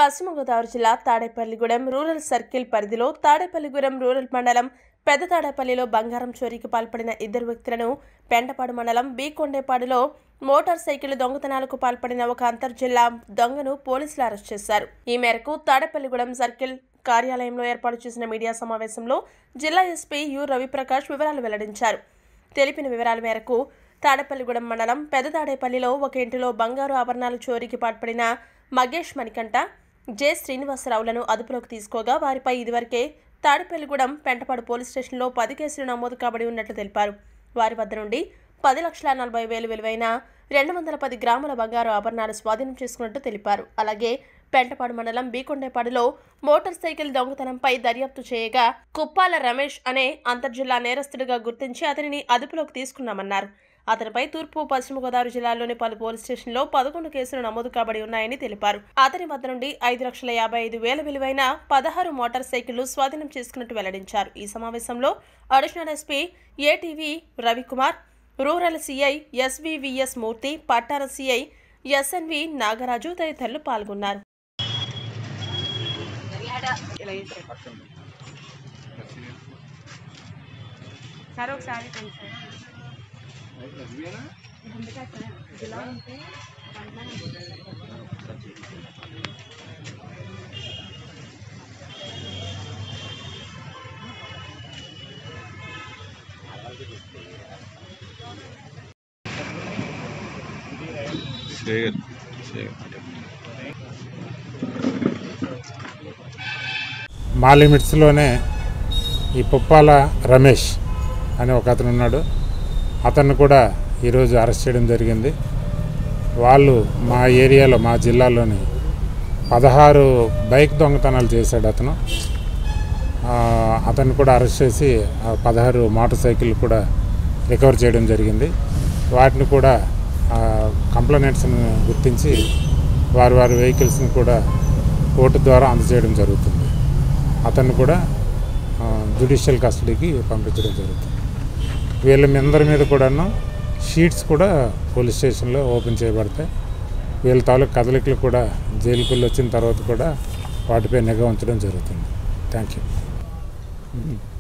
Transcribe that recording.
పశ్చిమ గోదావరి జిల్లా Tadepalligudem rural circle పరిధిలో తాడేపల్లిగూడెం రూరల్ మండలం పెద్ద తాడేపల్లిలో బంగారం చోరీకి పాల్పడిన ఇద్దరు వ్యక్తులను పెంటపాడు మండలం బి కొండేపాడులో మోటార్ సైకిల్ దొంగతనాలకు పాల్పడిన ఒక అంతర్జిల్లా దొంగను పోలీసులు అరెస్ట్ చేశారు ఈ మేరకు తాడేపల్లిగూడెం సర్కిల్ కార్యాలయంలో ఏర్పాటు చేసిన మీడియా సమావేశంలో జిల్లా ఎస్పీ యు రవిప్రకాష్ వివరాలు వెల్లడించారు తెలిపిన వివరాల మేరకు తాడేపల్లిగూడెం మండలం పెద్ద తాడేపల్లిలో ఒక ఇంటిలో బంగారు ఆభరణాల చోరీకి పాల్పడిన మగేష్ మణికంఠ జె శ్రీనివాసరావులను అదుపులోకి తీసుకోగా వారిపై ఇదివరకే తాడేపల్లిగూడెం పెంటపాడు పోలీస్ స్టేషన్లో పది కేసులు నమోదు కాబడి ఉన్నట్లు తెలిపారు వారి వద్ద నుండి పది లక్షల నలభై వేలు విలువైన రెండు వందల పది గ్రాముల బంగారు ఆభరణాలు స్వాధీనం చేసుకున్నట్టు తెలిపారు అలాగే పెంటపాడు మండలం బీకొండేపాడులో మోటార్ సైకిల్ దొంగతనంపై దర్యాప్తు చేయగా కుప్పాల రమేష్ అనే అంతర్జిల్లా నేరస్తుడిగా గుర్తించి అతనిని అదుపులోకి తీసుకున్నామన్నారు అతనిపై తూర్పు పశ్చిమ గోదావరి జిల్లాలోని పలు పోలీస్ స్టేషన్లో పదకొండు కేసులు నమోదు కాబడి ఉన్నాయని తెలిపారు అతని వద్ద నుండి ఐదు లక్షల యాభై ఐదు వేల విలువైన పదహారు మోటార్ సైకిళ్లు స్వాధీనం చేసుకున్నట్టు వెల్లడించారు ఈ సమావేశంలో additional SP ATV Ravikumar rural CI SVVS Murthy పట్టార సిఐ ఎస్ఎన్వి నాగరాజు తదితరులు పాల్గొన్నారు సార్ ఒకసారి కొంచెం Share. Share. మా లిమిట్స్లోనే ఈ పుప్పాల రమేష్ అని ఒక అతను ఉన్నాడు అతన్ని కూడా ఈరోజు అరెస్ట్ చేయడం జరిగింది వాళ్ళు మా ఏరియాలో మా జిల్లాలోని పదహారు బైక్ దొంగతనాలు చేశాడు అతను ఆ, అతన్ని కూడా అరెస్ట్ చేసి ఆ పదహారు మోటార్ సైకిల్ కూడా రికవర్ చేయడం జరిగింది వాటిని కూడా కంప్లైంట్స్ని గుర్తించి వారి వారి వెహికల్స్ని కూడా కోర్టు ద్వారా అందజేయడం జరుగుతుంది అతన్ని కూడా జ్యుడిషియల్ కస్టడీకి పంపించడం జరుగుతుంది వీళ్ళ మీ అందరి మీద కూడాను షీట్స్ కూడా పోలీస్ స్టేషన్లో ఓపెన్ చేయబడతాయి వీళ్ళ తాలూకు కదలికలు కూడా జైలుకి వెళ్ళి వచ్చిన తర్వాత కూడా వాటిపై నిఘా ఉంచడం జరుగుతుంది థ్యాంక్ యూ